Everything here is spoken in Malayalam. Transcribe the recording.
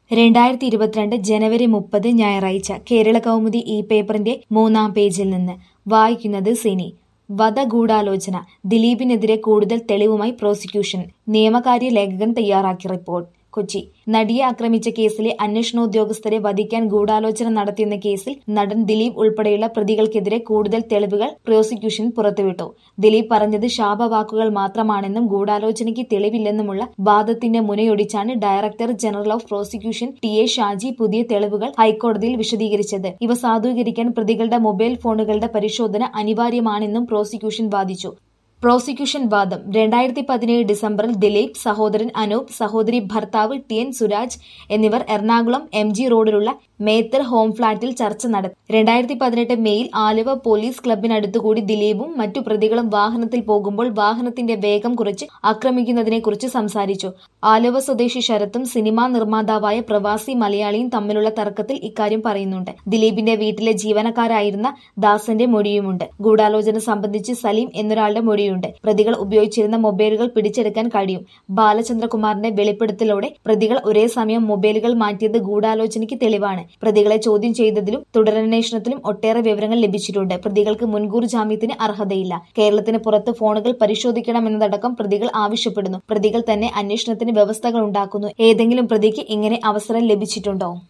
രണ്ടായിരത്തി ഇരുപത്തിരണ്ട് ജനുവരി മുപ്പത് ഞായറാഴ്ച കേരള കൗമുദി ഈ പേപ്പറിന്റെ മൂന്നാം പേജിൽ നിന്ന് വായിക്കുന്നത് സിനി വധഗൂഢാലോചന ദിലീപിനെതിരെ കൂടുതൽ തെളിവുമായി പ്രോസിക്യൂഷൻ നിയമകാര്യ ലേഖകൻ തയ്യാറാക്കിയ റിപ്പോർട്ട് കൊച്ചി നടിയെ ആക്രമിച്ച കേസിലെ അന്വേഷണോദ്യോഗസ്ഥരെ വധിക്കാൻ ഗൂഢാലോചന നടത്തിയെന്ന കേസിൽ നടൻ ദിലീപ് ഉൾപ്പെടെയുള്ള പ്രതികൾക്കെതിരെ കൂടുതൽ തെളിവുകൾ പ്രോസിക്യൂഷൻ പുറത്തുവിട്ടു ദിലീപ് പറഞ്ഞത് ശാപവാക്കുകൾ മാത്രമാണെന്നും ഗൂഢാലോചനയ്ക്ക് തെളിവില്ലെന്നുമുള്ള വാദത്തിന്റെ മുനയൊടിച്ചാണ് director general of prosecution T A Shaji പുതിയ തെളിവുകൾ ഹൈക്കോടതിയിൽ വിശദീകരിച്ചത് ഇവ സാധൂകരിക്കാൻ പ്രതികളുടെ മൊബൈൽ ഫോണുകളുടെ പരിശോധന അനിവാര്യമാണെന്നും പ്രോസിക്യൂഷൻ വാദിച്ചു പ്രോസിക്യൂഷൻ വാദം രണ്ടായിരത്തി പതിനേഴ് ഡിസംബറിൽ ദിലീപ് സഹോദരൻ അനൂപ് സഹോദരി ഭർത്താവ് ടി എൻ സുരാജ് എന്നിവർ എറണാകുളം എം ജി റോഡിലുള്ള മേത്തർ ഹോം ഫ്ളാറ്റിൽ ചർച്ച നടത്തി രണ്ടായിരത്തി പതിനെട്ട് മെയിൽ ആലുവ പോലീസ് ക്ലബിനടുത്തുകൂടി ദിലീപും മറ്റു പ്രതികളും വാഹനത്തിൽ പോകുമ്പോൾ വാഹനത്തിന്റെ വേഗം കുറച്ച് ആക്രമിക്കുന്നതിനെക്കുറിച്ച് സംസാരിച്ചു ആലുവ സ്വദേശി ശരത്തും സിനിമാ നിർമ്മാതാവായ പ്രവാസി മലയാളിയും തമ്മിലുള്ള തർക്കത്തിൽ ഇക്കാര്യം പറയുന്നുണ്ട് ദിലീപിന്റെ വീട്ടിലെ ജീവനക്കാരായിരുന്ന ദാസന്റെ മൊഴിയുമുണ്ട് ഗൂഢാലോചന സംബന്ധിച്ച് സലീം എന്നൊരാളുടെ മൊഴി മൊഴിയുണ്ട് പ്രതികൾ ഉപയോഗിച്ചിരുന്ന മൊബൈലുകൾ പിടിച്ചെടുക്കാൻ കഴിയും ബാലചന്ദ്രകുമാറിന്റെ വെളിപ്പെടുത്തലോടെ പ്രതികൾ ഒരേ സമയം മൊബൈലുകൾ മാറ്റിയത് ഗൂഢാലോചനയ്ക്ക് തെളിവാണ് പ്രതികളെ ചോദ്യം ചെയ്തതിലും തുടരന്വേഷണത്തിലും ഒട്ടേറെ വിവരങ്ങൾ ലഭിച്ചിട്ടുണ്ട് പ്രതികൾക്ക് മുൻകൂർ ജാമ്യത്തിന് അർഹതയില്ല കേരളത്തിന് പുറത്ത് ഫോണുകൾ പരിശോധിക്കണമെന്നതടക്കം പ്രതികൾ ആവശ്യപ്പെടുന്നു പ്രതികൾ തന്നെ അന്വേഷണത്തിന് വ്യവസ്ഥകൾ ഉണ്ടാക്കുന്നു ഏതെങ്കിലും പ്രതിക്ക് ഇങ്ങനെ അവസരം ലഭിച്ചിട്ടുണ്ടോ